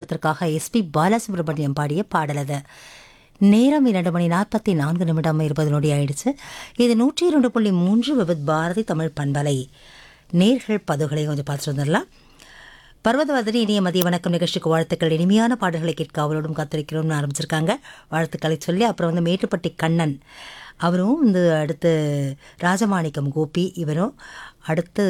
படத்திற்காக எஸ்பி பாலசுப்ரமணியம் பாடிய பாடல் அது நேரம் இரண்டு மணி நாற்பத்தி நான்கு நிமிடம் இருபது நொடி ஆயிடுச்சு இது நூற்றி இரண்டு புள்ளி மூன்று விபத் பாரதி தமிழ் பண்பலை நேர்கள் பதுகளை கொஞ்சம் பார்த்துட்டு வந்துடலாம் பர்வதவதனி இனிய மதிய வணக்கம் நிகழ்ச்சிக்கு வாழ்த்துக்கள் இனிமையான பாடல்களை கேட்க அவளோடும் காத்திருக்கிறோம்னு ஆரம்பிச்சிருக்காங்க வாழ்த்துக்களை சொல்லி அப்புறம் வந்து மேட்டுப்பட்டி கண்ணன் அவரும் வந்து அடுத்து ராஜமாணிக்கம் கோபி இவரும் அடுத்து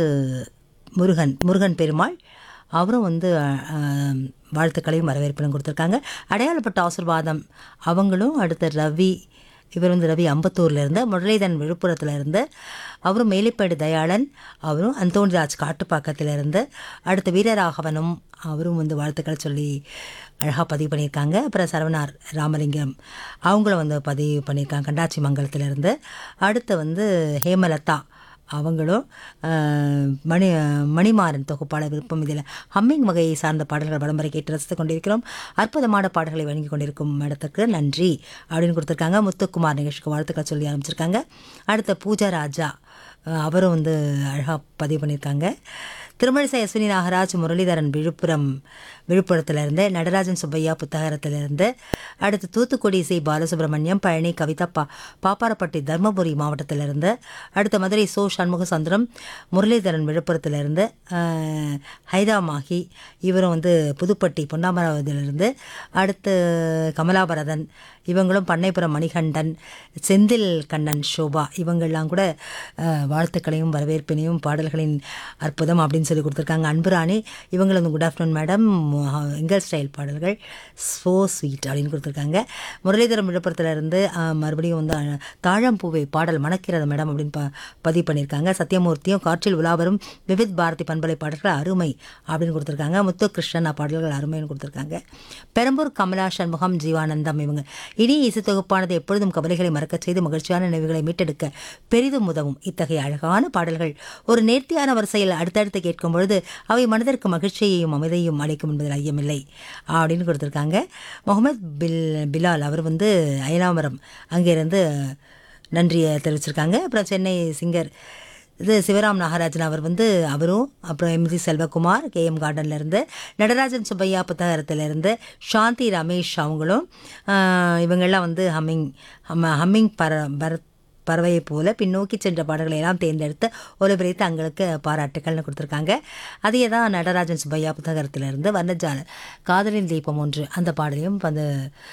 முருகன் முருகன் பெருமாள் அவரும் வந்து அஹ், வாழ்த்துக்களையும் வரவேற்பையும் கொடுத்துருக்காங்க அடையாளப்பட்ட ஆசிர்வாதம் அவங்களும் அடுத்து ரவி இவர் வந்து ரவி அம்பத்தூர்ல இருந்து முரளிதரன் விழுப்புரத்துல இருந்து அவரும் மேலிப்பேடு தயாளன் அவரும் அந்தோணிராஜ் காட்டுப்பாக்கத்துல இருந்து அடுத்து வீரராகவனும் அவரும் வந்து வாழ்த்துக்களை சொல்லி அழகாக பதிவு பண்ணியிருக்காங்க அப்புறம் சரவணார் ராமலிங்கம் அவங்களும் வந்து பதிவு பண்ணியிருக்காங்க கண்டாச்சி மங்கலத்திலேருந்து அடுத்து வந்து ஹேமலதா அவங்களும் அஹ், மணி மணிமாறன் தொகுப்பாளர் விருப்பம் இதில் ஹம்மிங் வகையை சார்ந்த பாடல்கள் விளம்பரை கேட்டு ரசித்துக் கொண்டிருக்கிறோம் அற்புதமான பாடல்களை வழங்கி கொண்டிருக்கும் இடத்துக்கு நன்றி அப்படின்னு கொடுத்துருக்காங்க முத்துக்குமார் நிகழ்ச்சிக்கு வாழ்த்துக்கள் சொல்லி ஆரம்பிச்சிருக்காங்க அடுத்த பூஜா ராஜா அஹ், அவரும் வந்து அழகாக பதிவு பண்ணியிருக்காங்க திருமழிசை அஸ்வினி நாகராஜ் முரளிதரன் விழுப்புரம் விழுப்புரத்திலிருந்து நடராஜன் சுப்பையா புத்தகரத்திலிருந்து அடுத்து தூத்துக்குடி சி பாலசுப்ரமணியம் பழனி கவிதா பா பாப்பாரப்பட்டி தர்மபுரி மாவட்டத்திலிருந்து அடுத்து மதுரை சோ சண்முக சுந்தரம் முரளிதரன் விழுப்புரத்திலிருந்து ஆஹ், ஹைதா மாஹி இவரும் வந்து புதுப்பட்டி பொன்னாமராவதியிலிருந்து அடுத்து கமலாபரதன் இவங்களும் பண்ணைப்புறம் மணிகண்டன் செந்தில் கண்ணன் சோபா இவங்கெல்லாம் கூட அஹ், வாழ்த்துக்களையும் வரவேற்பினையும் பாடல்களின் அற்புதம் அப்படின்னு சொல்லி கொடுத்துருக்காங்க அன்புராணி இவங்களும் வந்து குட் ஆஃப்டர்நூன் மேடம் எங்கள் ஸ்டைல் பாடல்கள் ஸோ ஸ்வீட் அப்படின்னு கொடுத்துருக்காங்க முரளிதரம் விழுப்புரத்துல இருந்து அஹ், மறுபடியும் வந்து அஹ், தாழம்பூவை பாடல் மணக்கிறது மேடம் அப்படின்னு ப பதிவு பண்ணியிருக்காங்க சத்யமூர்த்தியும் காற்றில் உலாவரும் விவித் பாரதி பண்பலை பாடல்கள் அருமை அப்படின்னு கொடுத்துருக்காங்க முத்து கிருஷ்ணன் பாடல்கள் அருமைன்னு கொடுத்துருக்காங்க பெரம்பூர் கமலா சண்முகம் ஜீவானந்தம் இவங்க இனி இசை தொகுப்பானது எப்பொழுதும் கவலைகளை மறக்கச் செய்து மகிழ்ச்சியான நினைவுகளை மீட்டெடுக்க பெரிதும் உதவும் இத்தகைய அழகான பாடல்கள் ஒரு நேர்த்தியான வரிசையில் அடுத்தடுத்து கேட்கும் பொழுது அவை மனதிற்கு மகிழ்ச்சியையும் அமைதியையும் அளிக்கும் என்பதில் ஐயமில்லை அப்படின்னு கொடுத்துருக்காங்க முகமது பில் பிலால் அவர் வந்து அயனாமரம் அங்கிருந்து நன்றியை தெரிவிச்சிருக்காங்க அப்புறம் சென்னை சிங்கர் இது சிவராம் நாகராஜன் அவர் வந்து அவரும் அப்புறம் எம்ஜி செல்வகுமார் கே எம் கார்டன்லேருந்து நடராஜன் சுப்பையா புத்தகத்திலேருந்து சாந்தி ரமேஷ் அவங்களும் ஆஹ், இவங்கெல்லாம் வந்து ஹம்மிங் ஹம்ம ஹம்மிங் பர பரத் பறவையை போல பின்னோக்கி சென்ற பாடல்களை எல்லாம் தேர்ந்தெடுத்து ஒலிபரித்து தங்களுக்கு பாராட்டுக்கள்னு கொடுத்துருக்காங்க அதே தான் நடராஜன் சுப்பையா புத்தகத்திலிருந்து வர்ணஜால காதலின் தீபம் ஒன்று அந்த பாடலையும் வந்து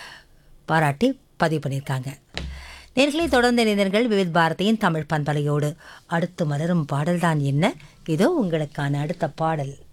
பாராட்டி பதிவு பண்ணியிருக்காங்க நேர்களை தொடர்ந்து இணைந்தர்கள் விவித் பாரதியின் தமிழ் பண்பலையோடு அடுத்து மலரும் பாடல்தான் என்ன இதோ உங்களுக்கான அடுத்த பாடல்